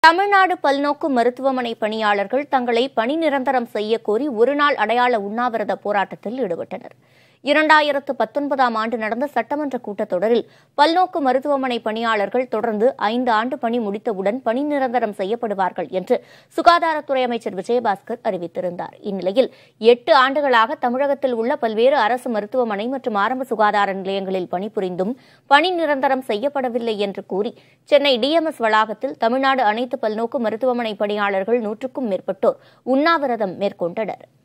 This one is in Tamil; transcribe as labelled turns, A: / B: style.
A: தமிழ்நாடு பல்நோக்கு மருத்துவமனை பணியாளர்கள் தங்களை பணி நிரந்தரம் செய்ய கோரி ஒருநாள் அடையாள உண்ணாவிரத போராட்டத்தில் ஈடுபட்டனர் இரண்டாயிரத்து பத்தொன்பதாம் ஆண்டு நடந்த சட்டமன்ற கூட்டத்தொடரில் பல்நோக்கு மருத்துவமனை பணியாளர்கள் தொடர்ந்து ஐந்து ஆண்டு பணி முடித்தவுடன் பணி நிரந்தரம் செய்யப்படுவார்கள் என்று சுகாதாரத்துறை அமைச்சர் விஜயபாஸ்கர் அறிவித்திருந்தார் இந்நிலையில் எட்டு ஆண்டுகளாக தமிழகத்தில் உள்ள பல்வேறு அரசு மருத்துவமனை மற்றும் ஆரம்ப சுகாதார நிலையங்களில் பணிபுரிந்தும் பணி நிரந்தரம் செய்யப்படவில்லை என்று கூறி சென்னை டிஎம்எஸ் வளாகத்தில் தமிழ்நாடு அனைத்து பல்நோக்கு மருத்துவமனை பணியாளர்கள் நூற்றுக்கும் மேற்பட்டோர் உண்ணாவிரதம் மேற்கொண்டனர்